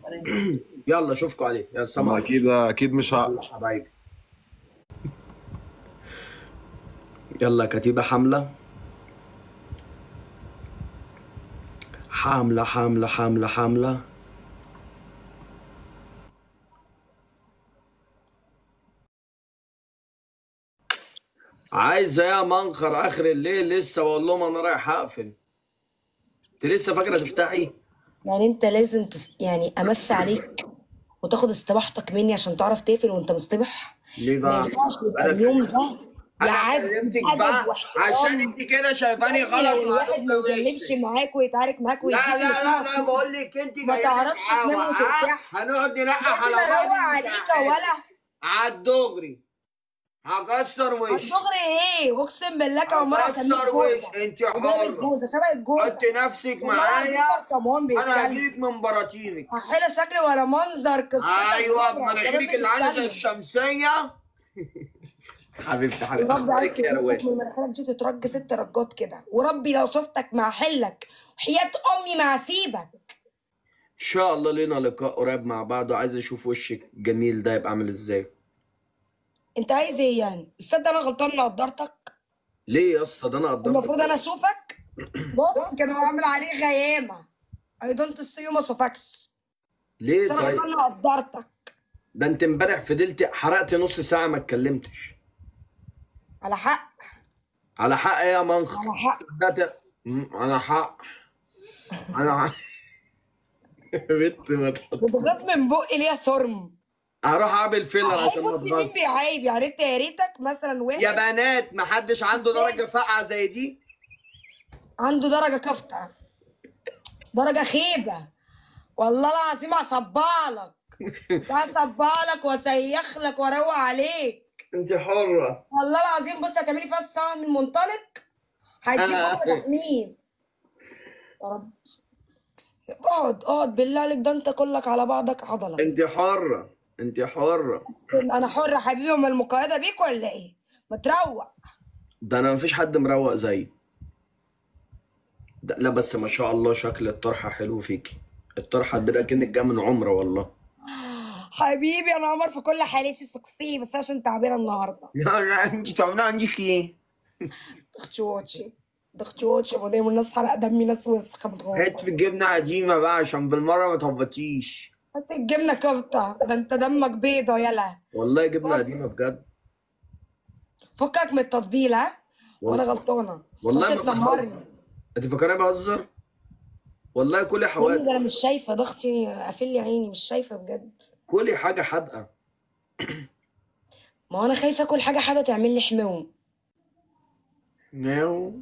يلا اشوفكم عليه يلا سلام ما عليكم اكيد اكيد مش ه... يلا حبايبي يلا كتيبة حملة حاملة حاملة حاملة حاملة عايزة يا منخر آخر الليل لسه بقول لهم أنا رايح أقفل أنت لسه فاكرة تفتحي؟ يعني انت لازم تس... يعني امس عليك وتاخد استباحتك مني عشان تعرف تقفل وانت مصطبح ليه ما بقى؟ ينفعش يبقى أنا اليوم ده أنا يعد كلمتك أدب بقى واحترام. عشان أنت كده شايفاني غلط لو الواحد وهتقومي ما وشك. يتكلمش معاك ويتعارك معاك لا ويديك لا لا نصيحة لا بقول لك انت ما جايه تعرفش تنام وترتاح. هنقعد نلقح لازم على بعض اروق عليك يا ولا على الدغري هكسر وشك الدغري ايه اقسم بالله كمان مره اسميك هكسر جوزه وشك انت وجايب حرة الجوزه شبه الجوزه حط نفسك والله العظيم معايا برطمان انا بيتكلم هجيلك من براطينك هحيلة شكلي ولا منظر قصتك ايوه بكرة. بمناخيرك اللي عامله زي الشمسيه حبيبتي حبيبتي وربي عليك عارف يا روان من مناخيرك دي تترج ست رجات كده وربي لو شفتك مع حلك وحياة امي ما هسيبك ان شاء الله لينا لقاء قريب مع بعض وعايز اشوف وشك الجميل ده يبقى عامل ازاي انت عايز ايه يعني تصدق انا غلطان اني قدرتك ليه يا اسطى ده انا قدرتك المفروض انا اشوفك بص كده بعمل عليه غيامه اي دونت سي يو ما اشوفكش ليه بس انا طيب غلطان اني قدرتك ده انت امبارح فضلت حرقت نص ساعة ما اتكلمتش على حق على حق يا منخ على حق ده ت- مم، انا حق انا حق بنت ما تحط بتغاف من بقي ليه يا صرم هروح اعمل فيلر عشان ما بص مين تغلط بيعيب يعني انت يا ريتك مثلا واحد يا بنات ما حدش عنده إزاي؟ درجة فقعة زي دي عنده درجة كفتة درجة خيبة والله العظيم هصبعلك هصبعلك واسيخلك واروق عليك انت حرة والله العظيم بص هتعملي فيها الساعة من منطلق هيجيب أنا- كل تحميل يا رب اقعد اقعد بالله عليك ده انت كلك على بعضك عضلة انت حرة انت حرة انا حرة حبيبي امال المقيدة بيك ولا ايه؟ ما تروق ده انا مفيش حد مروق زيي ده لا بس ما شاء الله شكل الطرحة حلو فيكي الطرحة ده كأنك جاية من عمرة والله حبيبي انا عمر في كل حالاتي سكسي بس عشان تعبانة النهارده لا لا انت تعملها عندك ايه دختوتشي دختوتشي ودايما الناس حرق دمي ناس وسخة متغوطة حتة جبنة قديمة بقى عشان بالمرة ما تهبطيش هات الجبنة كفتة ده انت دمك بيضة يلا والله جبنة بص. قديمة بجد فكك من التطبيل ها وانا والله- غلطانة والله مش ما تنمرني انت فاكرني بهزر؟ والله كلي يا ابني حوادق ده انا مش شايفة ضغطي قافل لي عيني مش شايفة بجد كلي حاجة حادقة ما هو انا خايفة اكل حاجة حاجة تعمل لي حموم ناو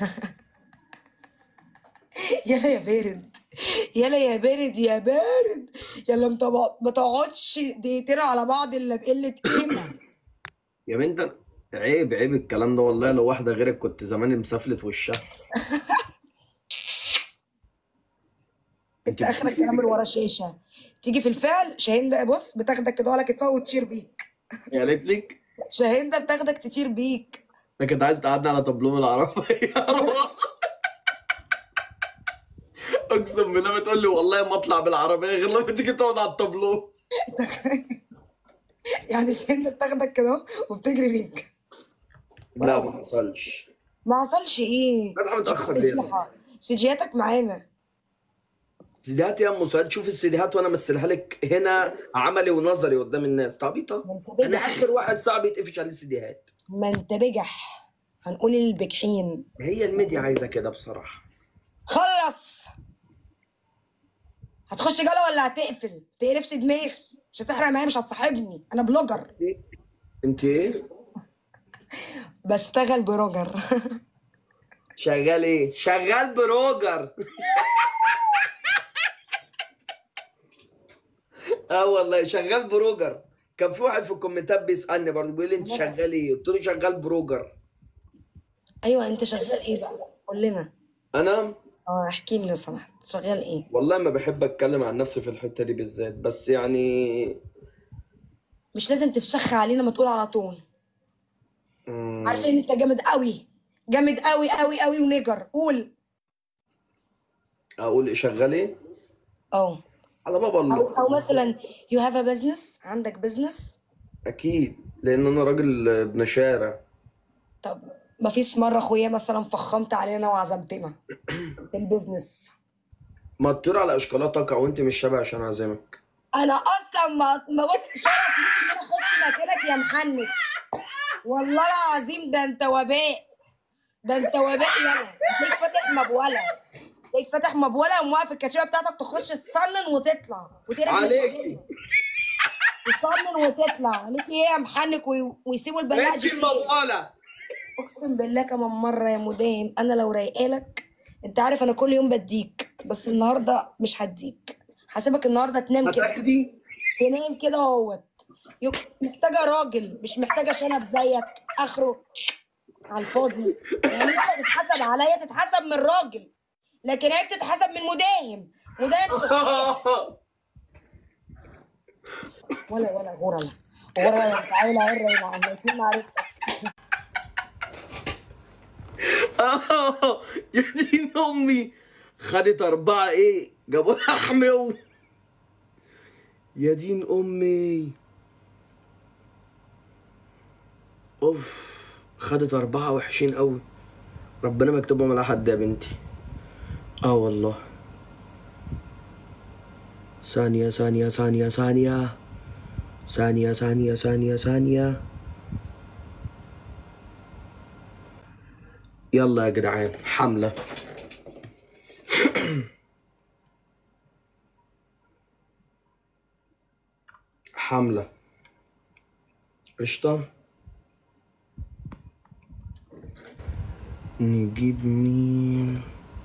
يلا يا بارد يلا يا بارد يا بارد يلا انت ما ما تقعدش دقيقتين على بعض الا بقلة قيمة يا بنت عيب عيب الكلام ده والله لو واحدة غيرك كنت زماني مسافلت وشها انت اخرك كلام من ورا شاشة تيجي في الفعل شاهين ده بص بتاخدك كده على كتفها وتطير بيك هي قالت لك شاهين ده بتاخدك تطير بيك انا كنت عايز تقعدني على طابلوم العربية اقسم بالله بتقول لي والله ما اطلع بالعربية غير لما تيجي تقعد على الطابلوم يعني شاهين ده بتاخدك كده وبتجري بيك لا ما حصلش ما حصلش ايه فتحة متأخر شوف ليه؟ الفضيحة. سيدياتك معانا سيديهات يا ام سعاد شوف السيديهات وانا امثلها لك هنا عملي ونظري قدام الناس تعبيطه ما انت انا بجح اخر واحد صعب يتقفش عليه سيديهات ما انت بجح هنقول البجحين هي الميديا عايزه كده بصراحه خلص هتخش جولة ولا هتقفل تقرفش دماغي مش هتحرق معايا مش هتصاحبني انا بلوجر انت ايه بشتغل بروجر شغال ايه شغال بروجر اه والله شغال بروجر كان في واحد في الكومنتات بيسالني برضه بيقول لي انت شغال ايه قلت له شغال بروجر ايوه انت شغال ايه بقى قول لنا انا اه احكي لي لو سمحت شغال ايه والله ما بحب اتكلم عن نفسي في الحته دي بالذات بس يعني مش لازم تفشخ علينا ما تقول على طول مم، عارفين ان انت جامد قوي جامد قوي قوي قوي ونجر قول اقول إيه؟ شغال ايه اه على باب او الله او مثلا you have a business عندك business اكيد لان انا راجل ابن شارع طب ما فيش مرة اخويا مثلا فخمت علينا وعزمتنا في البيزنس ما تطير على اشكالاتك او انت مش شبه عشان اعزمك انا اصلا ما ما بص شرف ليك ان انا اخش مكانك يا محنك والله العظيم ده انت وباء ده انت وباء يلا تلاقيك فاتح مبوله تلاقيك فاتح مبوله وموقف الكاتشيره بتاعتك تخش تصنن وتطلع وترجع عليكي تصنن وتطلع عليك ايه يا محنك وي- ويسيبوا البنات انت دي المبغله اقسم بالله كمان مره يا مداهم انا لو رايقالك انت عارف انا كل يوم بديك بس النهارده مش هديك هسيبك النهارده تنام كده هتاخدي تنام كده اهوت يبقى محتاجه راجل مش محتاجه شنب زيك اخره على الفاضي يعني انت تتحسب عليا تتحسب من راجل لكن هي بتتحسب من مداهم مداهم صحيح ولا ولا غرل غرل تعالى هرة مع عمتين معرفتك آه، يا دين امي خدت اربعه ايه جابوا لحم و... يا دين امي اوف خدت اربعه وحشين قوي ربنا ما يكتبهم على حد يا بنتي اه والله ثانية ثانية ثانية ثانية ثانية ثانية ثانية ثانية يلا يا جدعان حملة حملة قشطة نجيب مين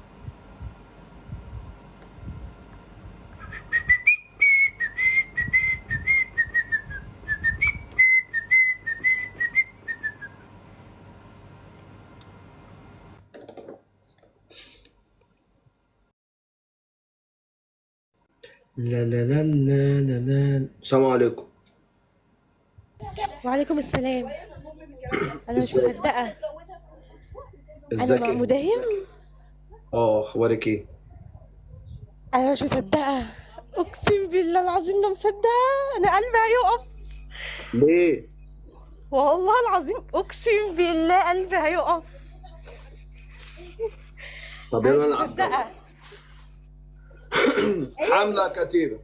لا لا لا لا لا لا السلام عليكم وعليكم السلام انا مش ازيك مصدقه انا ازيك مع يا مداهم اه اخبارك ايه انا مش مصدقه اقسم بالله العظيم ما مصدقه انا قلبي هيقف ليه والله العظيم اقسم بالله قلبي هيقف طب انا يلا مش نلعب مصدقه حملة كتيبة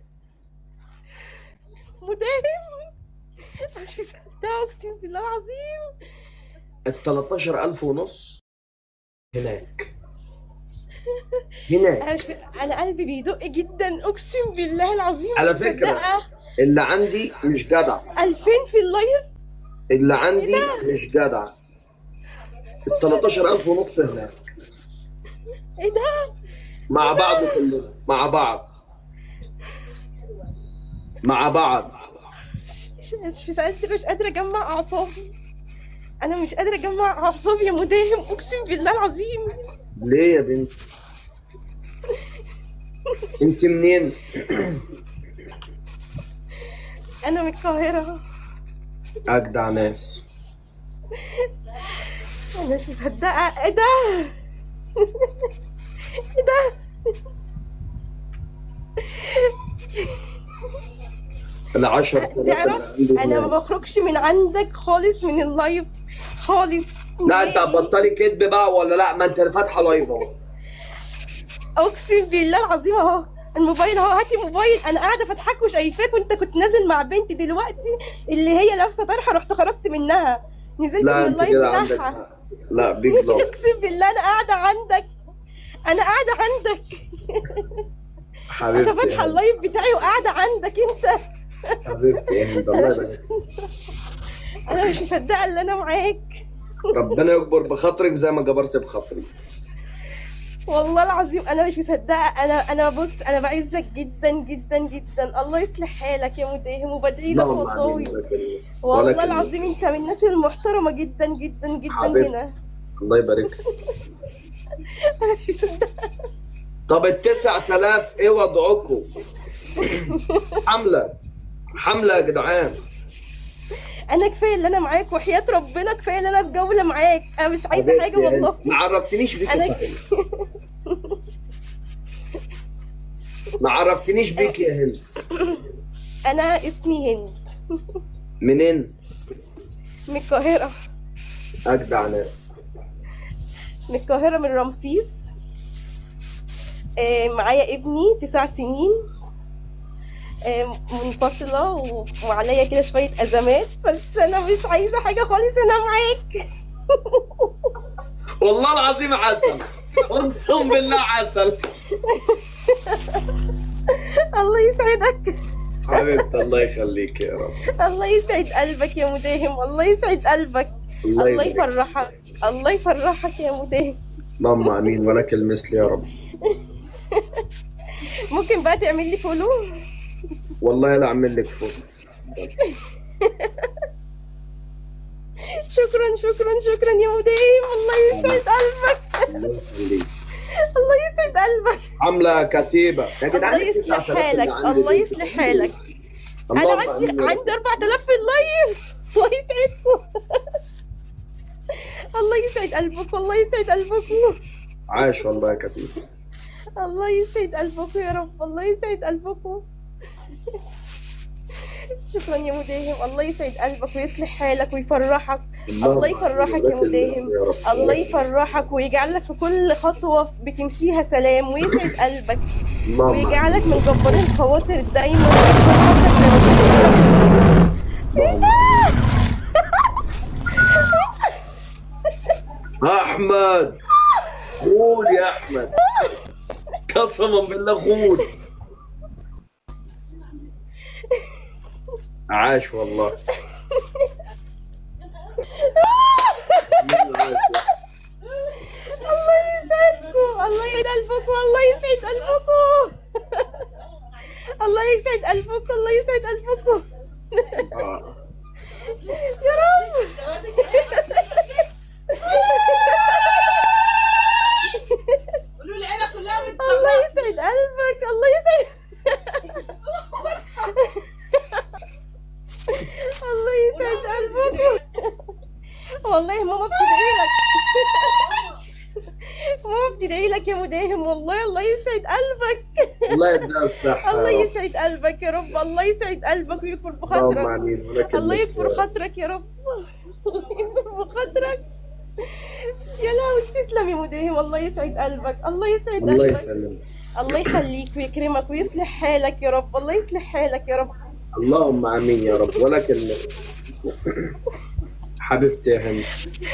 مداهم انا مش مصدقه اقسم بالله العظيم ال 13000 ونص هناك هناك انا مش انا قلبي بيدق جدا اقسم بالله العظيم على مش فكرة مصدقه اللي عندي مش جدع 2000 في اللايف اللي عندي مش جدع ال 13000 ونص هناك ايه ده مع بعض كلنا مع بعض مع بعض مش مش سألت مش قادرة أجمع أعصابي أنا مش قادرة أجمع أعصابي يا مداهم أقسم بالله العظيم ليه يا بنت انت منين أنا من القاهرة اجدع ناس أنا مش مصدقة إيه ده إيه ده ال 10000 اللي تعرف عندي أنا ما هناك بخرجش من عندك خالص من اللايف خالص لا انت نهائي. هتبطلي كدب بقى ولا لا ما انت فاتحه لايف اهو أقسم بالله العظيم أهو الموبايل اهو هاتي موبايل انا قاعده فاتحاك وشايفاك وانت كنت نازل مع بنتي دلوقتي اللي هي لابسه طرحه رحت خرجت منها نزلت لا من انت اللايف كده بتاعها عندك لا بيج لاف اقسم بالله انا قاعده عندك انا قاعده عندك انا حبيبتي فاتحه يا اللايف بتاعي وقاعده عندك انت حبيبتي يا هند الله انا مش يبارك انا مش مصدقه ان انا معاك ربنا يكبر بخاطرك زي ما جبرت بخاطري والله العظيم انا مش مصدقه انا انا بص انا بعزك جدا جدا جدا الله يصلح حالك يا مداهم وبدعي لك اللهم امين والله ولا كلمة. ولا والله كلمة. العظيم انت من الناس المحترمه جدا جدا جدا هنا حبيبتي الله يبارك لك انا مش مصدقه طب ال 9000 ايه وضعكم؟ حملة حملة يا جدعان انا كفايه اللي انا معاك وحياه ربنا كفايه اللي انا في جوله معاك انا مش عايزه حبيبتي حاجه يا هند. والله ما عرفتنيش بيكي أنا- صحيح ما عرفتنيش بيك يا هند انا اسمي هند منين من القاهره اجدع ناس من القاهره من رمسيس آه، معايا ابني تسع سنين آه، منفصلة و- وعليا كده شوية أزمات بس أنا مش عايزة حاجة خالص أنا معاك والله العظيم عسل اقسم بالله عسل الله يسعدك حبيبتي الله يخليك يا رب الله يسعد قلبك يا مداهم الله يسعد قلبك الله الله يبارك يفرحك الله يفرحك يا مداهم اللهم امين ولك المثل يا رب ممكن بقى تعمل لي فولو والله لا اعمل لك فوق شكرا شكرا شكرا يا مداهم الله يسعد قلبك الله يخليك الله يسعد قلبك عامله كتيبه يا جدعان الله ال يصلح 9000 اللي حالك عندي الله دول. يصلح حالك انا اللهم عندي آمين يا رب. عندي 4000 في اللايف الله يسعدكم الله يسعد قلبك والله يسعد قلبكم عاش والله يا كتيبه الله يسعد قلبكم يا رب الله يسعد قلبكم شكرا يا مداهم الله يسعد قلبك ويصلح حالك ويفرحك الله يفرحك يا مداهم الله يفرحك ويجعلك في كل خطوة بتمشيها سلام ويسعد قلبك اللهم ويجعلك من جبار الخواطر دايما احمد قول يا احمد قسما بالله قول عاش والله الله يسعدكم الله يسعد قلبكم الله يسعد قلبكم الله يسعد قلبكم الله يسعد قلبكم آه. يا رب قولوا العيله كلها الله يسعد قلبك الله يسعد الله يسعد قلبكم والله ماما بتدعي لك ماما بتدعي لك يا مداهم والله الله يسعد قلبك الله يديها الصحة الله يا رب. يسعد قلبك يا رب الله يسعد قلبك ويكبر اللهم بخاطرك امين ولك الله المثل يكبر يا رب. خاطرك يا رب الله يكبر بخاطرك يا لهوي تسلم يا مداهم الله يسعد قلبك الله يسعد الله قلبك يسلمك الله يخليك ويكرمك ويصلح حالك يا رب الله يصلح حالك يا رب اللهم امين يا رب ولك المثل حبيبتي يا هند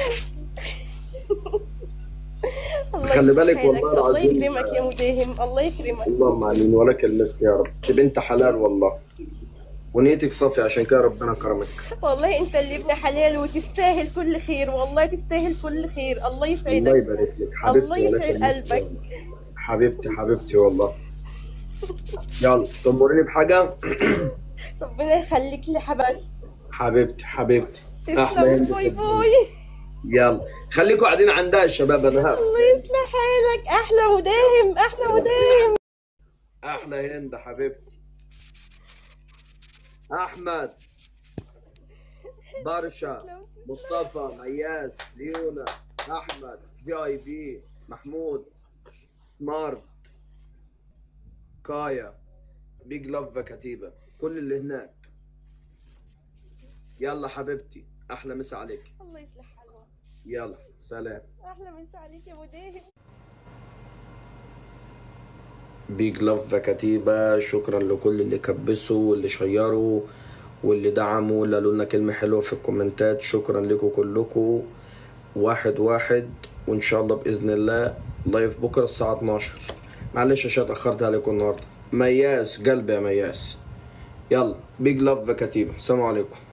الله خلي بالك يصلح والله حالك. الله العظيم. يكرمك يا مداهم الله يكرمك اللهم امين ولك المثل يا رب انت بنت حلال والله ونيتك صافية عشان كده ربنا كرمك والله انت اللي ابن حلال وتستاهل كل خير والله تستاهل كل خير الله الله يسعدك يبارك لك حبيبتي الله ولك يسعد المثل يا قلبك. رب. حبيبتي حبيبتي والله يلا تمرني بحاجة ربنا يخليك لي حبايبي حبيبتي حبيبتي أحلى تسلم هند في باي الدنيا. باي يلا خليكم قاعدين عندها الشباب انا هقف الله يصلح حالك احلى مداهم احلى مداهم احلى هند حبيبتي احمد برشا مصطفى مياس ليونا احمد في اي بي محمود سمارت كايا بيج لاف كتيبه كل اللي هناك يلا حبيبتي احلى مسا عليك الله يصلح حالك يلا سلام احلى مسا عليك يا مداهم بيج لاف كتيبة شكرا لكل اللي كبسوا واللي شيروا واللي دعموا واللي قالوا لنا كلمة حلوة في الكومنتات شكرا لكم كلكم واحد واحد وإن شاء الله بإذن الله لايف بكرة الساعة 12 معلش عشان اتأخرت عليكم النهاردة مياس قلبي يا مياس يلا بيج لاف كتيبة السلام عليكم